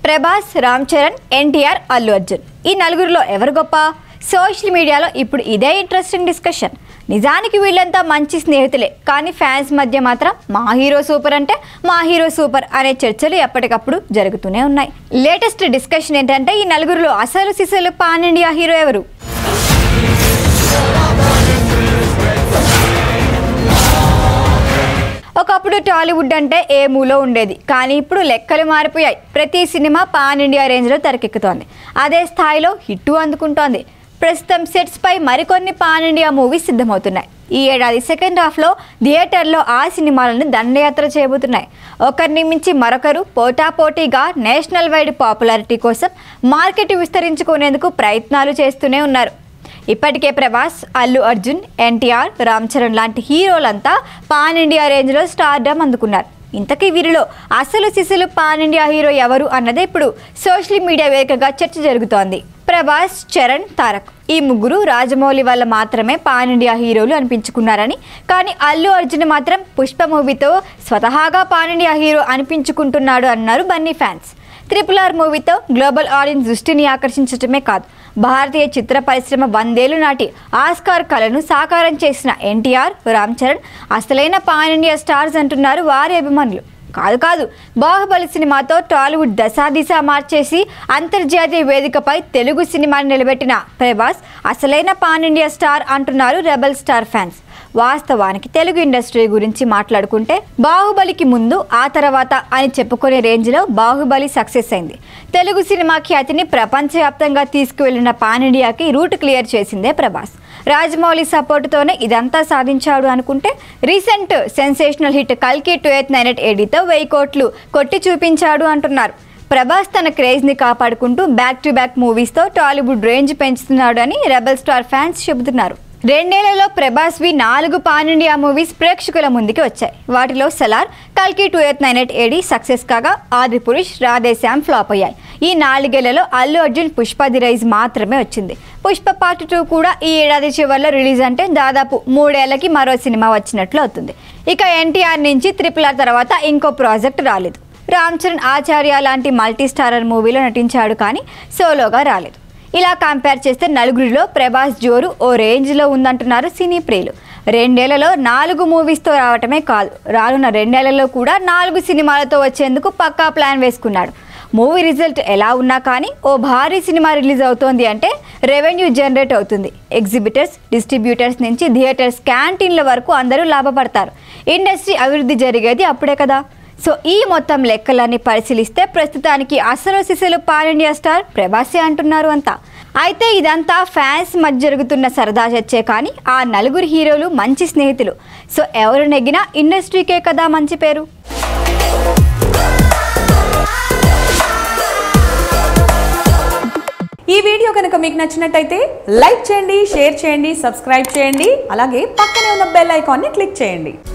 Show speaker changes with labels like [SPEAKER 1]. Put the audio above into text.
[SPEAKER 1] ప్రభాస్ రామ్ చరణ్ ఎన్టీఆర్ అల్లు అర్జున్ ఈ నలుగురిలో ఎవరు గొప్ప సోషల్ మీడియాలో ఇప్పుడు ఇదే ఇంట్రెస్టింగ్ డిస్కషన్ నిజానికి వీళ్ళంతా మంచి స్నేహితులే కానీ ఫ్యాన్స్ మధ్య మాత్రం మా హీరో సూపర్ అంటే మా హీరో సూపర్ అనే చర్చలు ఎప్పటికప్పుడు జరుగుతూనే ఉన్నాయి లేటెస్ట్ డిస్కషన్ ఏంటంటే ఈ నలుగురిలో అసలు సిసలు పాన్ ఇండియా హీరో ఎవరు ఒకప్పుడు టాలీవుడ్ అంటే ఏ మూలో ఉండేది కానీ ఇప్పుడు లెక్కలు మారిపోయాయి ప్రతి సినిమా పాన్ ఇండియా రేంజ్లో తెరకెక్కుతోంది అదే స్థాయిలో హిట్టు అందుకుంటోంది ప్రస్తుతం సెట్స్ పై మరికొన్ని పాన్ ఇండియా మూవీస్ సిద్ధమవుతున్నాయి ఈ ఏడాది సెకండ్ హాఫ్లో థియేటర్లో ఆ సినిమాలను దండయాత్ర చేయబోతున్నాయి ఒకరిని మించి మరొకరు పోటాపోటీగా నేషనల్ వైడ్ పాపులారిటీ కోసం మార్కెట్ విస్తరించుకునేందుకు ప్రయత్నాలు చేస్తూనే ఉన్నారు ఇప్పటికే ప్రభాస్ అల్లు అర్జున్ ఎన్టీఆర్ రామ్ చరణ్ లాంటి హీరోలంతా పాన్ ఇండియా రేంజ్లో స్టార్డమ్ అందుకున్నారు ఇంతకీ వీరిలో అసలు సిసలు పాన్ ఇండియా హీరో ఎవరు అన్నదే ఇప్పుడు సోషల్ మీడియా వేదికగా చర్చ జరుగుతోంది ప్రభాస్ చరణ్ తారక్ ఈ ముగ్గురు రాజమౌళి వల్ల మాత్రమే పాన్ ఇండియా హీరోలు అనిపించుకున్నారని కానీ అల్లు అర్జున్ మాత్రం పుష్ప మూవీతో స్వతహాగా పాన్ ఇండియా హీరో అనిపించుకుంటున్నాడు అన్నారు బన్నీ ఫ్యాన్స్ త్రిపుల్ ఆర్ మూవీతో గ్లోబల్ ఆడియన్స్ దృష్టిని ఆకర్షించడమే కాదు భారతీయ చిత్ర పరిశ్రమ వందేళ్లు నాటి ఆస్కార్ కళను సాకారం చేసిన ఎన్టీఆర్ రామ్ చరణ్ అసలైన పాన్ ఇండియా స్టార్స్ అంటున్నారు వారి అభిమానులు కాదు కాదు బాహుబలి సినిమాతో టాలీవుడ్ దశాదిశ మార్చేసి అంతర్జాతీయ వేదికపై తెలుగు సినిమాని నిలబెట్టిన ప్రభాస్ అసలైన పాన్ ఇండియా స్టార్ అంటున్నారు రెబల్ స్టార్ ఫ్యాన్స్ వాస్తవానికి తెలుగు ఇండస్ట్రీ గురించి మాట్లాడుకుంటే బాహుబలికి ముందు ఆ తర్వాత అని చెప్పుకునే రేంజ్లో బాహుబలి సక్సెస్ అయింది తెలుగు సినిమా ఖ్యాతిని ప్రపంచవ్యాప్తంగా తీసుకువెళ్లిన పాన్ ఇండియాకి రూట్ క్లియర్ చేసిందే ప్రభాస్ రాజమౌళి సపోర్టుతోనే ఇదంతా సాధించాడు అనుకుంటే రీసెంట్ సెన్సేషనల్ హిట్ కల్కి టూ ఎయిత్ నైన్ ఎయిట్ ఏడీతో వెయ్యి కోట్లు కొట్టి చూపించాడు అంటున్నారు ప్రభాస్ తన క్రేజ్ని కాపాడుకుంటూ బ్యాక్ టు బ్యాక్ మూవీస్తో టాలీవుడ్ రేంజ్ పెంచుతున్నాడు అని రెబల్ స్టార్ ఫ్యాన్స్ చెబుతున్నారు రెండేళ్లలో ప్రభాస్వి నాలుగు పాన్ ఇండియా మూవీస్ ప్రేక్షకుల ముందుకి వచ్చాయి వాటిలో సలార్ కల్కి two eight nine eight AD success కాగా ఆది పురుష్ రాధేశ్యామ్ ఫ్లాప్ అయ్యాయి ఈ నాలుగేళ్లలో అల్లు అర్జున్ పుష్ప ది రైజ్ మాత్రమే వచ్చింది పుష్ప పార్ట్ టూ కూడా ఈ ఏడాది చివరిలో రిలీజ్ అంటే దాదాపు మూడేళ్లకి మరో సినిమా వచ్చినట్లు అవుతుంది ఇక ఎన్టీఆర్ నుంచి త్రిపుల్ ఆర్ తర్వాత ఇంకో ప్రాజెక్ట్ రాలేదు రామ్ చరణ్ ఆచార్య లాంటి మల్టీ స్టారర్ మూవీలో నటించాడు కానీ సోలోగా రాలేదు ఇలా కంపేర్ చేస్తే నలుగురిలో ప్రభాస్ జోరు ఓ రేంజ్లో ఉందంటున్నారు సినీ ప్రియులు రెండేళ్లలో నాలుగు మూవీస్తో రావటమే కాదు రానున్న రెండేళ్లలో కూడా నాలుగు సినిమాలతో వచ్చేందుకు పక్కా ప్లాన్ వేసుకున్నాడు మూవీ రిజల్ట్ ఎలా ఉన్నా కానీ ఓ భారీ సినిమా రిలీజ్ అవుతోంది అంటే రెవెన్యూ జనరేట్ అవుతుంది ఎగ్జిబిటర్స్ డిస్ట్రిబ్యూటర్స్ నుంచి థియేటర్స్ క్యాంటీన్ల వరకు అందరూ లాభపడతారు ఇండస్ట్రీ అభివృద్ధి జరిగేది అప్పుడే కదా సో ఈ మొత్తం లెక్కలన్నీ పరిశీలిస్తే ప్రస్తుతానికి అసలు సిసలు పాన్ ఇండియా స్టార్ ప్రభాసే అంటున్నారు అంతా అయితే ఇదంతా ఫ్యాన్స్ మధ్య జరుగుతున్న సరదా చర్చే కానీ ఆ నలుగురు హీరోలు మంచి స్నేహితులు సో ఎవరు నెగ్గినా ఇండస్ట్రీకే కదా మంచి పేరు
[SPEAKER 2] ఈ వీడియో కనుక మీకు నచ్చినట్టయితే లైక్ చేయండి షేర్ చేయండి సబ్స్క్రైబ్ చేయండి అలాగే పక్కనే ఉన్న బెల్ ఐకాన్ని క్లిక్ చేయండి